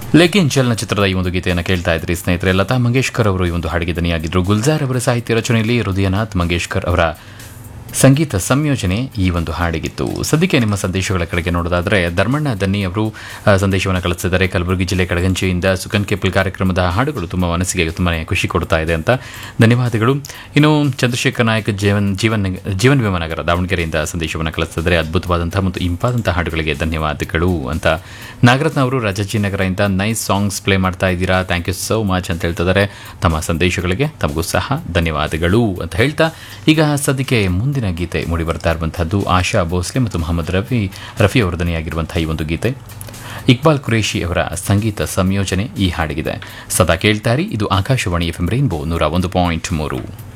ಲೇಕಿನ್ ಚಲನಚಿತ್ರದ ಈ ಒಂದು ಗೀತೆಯನ್ನು ಕೇಳ್ತಾ ಇದ್ರಿ ಸ್ನೇಹಿತರೆ ಲತಾ ಮಂಗೇಶ್ಕರ್ ಅವರು ಈ ಒಂದು ಹಾಡಿಗೆ ದನಿಯಾಗಿದ್ದರು ಗುಲ್ಜಾರ್ ಅವರ ಸಾಹಿತ್ಯ ರಚನೆಯಲ್ಲಿ ಹೃದಯನಾಥ್ ಮಂಗೇಶ್ಕರ್ ಅವರ ಸಂಗೀತ ಸಂಯೋಜನೆ ಈ ಒಂದು ಹಾಡಿಗಿತ್ತು ಸದ್ಯಕ್ಕೆ ನಿಮ್ಮ ಸಂದೇಶಗಳ ಕಡೆಗೆ ನೋಡೋದಾದರೆ ಧರ್ಮಣ್ಣ ದನ್ನಿ ಅವರು ಆ, ಸಂದೇಶವನ್ನು ಕಳಿಸಿದ್ದಾರೆ ಕಲಬುರಗಿ ಜಿಲ್ಲೆ ಕಡಗಂಚಿಯಿಂದ ಸುಕನ್ ಕೇಪಲ್ ಕಾರ್ಯಕ್ರಮದ ಹಾಡುಗಳು ತುಂಬ ಮನಸ್ಸಿಗೆ ತುಂಬಾ ಖುಷಿ ಕೊಡ್ತಾ ಇದೆ ಅಂತ ಧನ್ಯವಾದಗಳು ಇನ್ನು ಚಂದ್ರಶೇಖರ್ ನಾಯಕ್ ಜೀವನ್ ಜೀವನ್ ಜೀವನ್ ವಿಮಾನಗರ ದಾವಣಗೆರೆಯಿಂದ ಸಂದೇಶವನ್ನು ಕಳಿಸಿದ್ದಾರೆ ಅದ್ಭುತವಾದಂತಹ ಮತ್ತು ಇಂಪಾದಂತಹ ಹಾಡುಗಳಿಗೆ ಧನ್ಯವಾದಗಳು ಅಂತ ನಾಗರತ್ನ ಅವರು ರಾಜಾಜಿನಗರದಿಂದ ನೈಸ್ ಸಾಂಗ್ಸ್ ಪ್ಲೇ ಮಾಡ್ತಾ ಇದ್ದೀರಾ ಥ್ಯಾಂಕ್ ಯು ಸೋ ಮಚ್ ಅಂತ ಹೇಳ್ತಿದ್ದಾರೆ ತಮ್ಮ ಸಂದೇಶಗಳಿಗೆ ತಮಗೂ ಸಹ ಧನ್ಯವಾದಗಳು ಅಂತ ಹೇಳ್ತಾ ಈಗ ಸದ್ಯಕ್ಕೆ ಮುಂದಿನ ಗೀತೆ ಮೂಡಿ ಬರ್ತಾ ಇರುವಂತಹದ್ದು ಆಶಾ ಭೋಸ್ಲೆ ಮತ್ತು ಮೊಹಮ್ಮದ್ ರಫಿ ರಫಿ ಅವರ ದನಿಯಾಗಿರುವಂತಹ ಈ ಒಂದು ಗೀತೆ ಇಕ್ಬಾಲ್ ಕುರೇಶಿ ಅವರ ಸಂಗೀತ ಸಂಯೋಜನೆ ಈ ಹಾಡಿಗಿದೆ ಸದಾ ಕೇಳ್ತಾರಿ ಇದು ಆಕಾಶವಾಣಿ ಎಫ್ ಎಂ ರೈನ್ಬೋ ನೂರ ಒಂದು ಪಾಯಿಂಟ್ ಮೂರು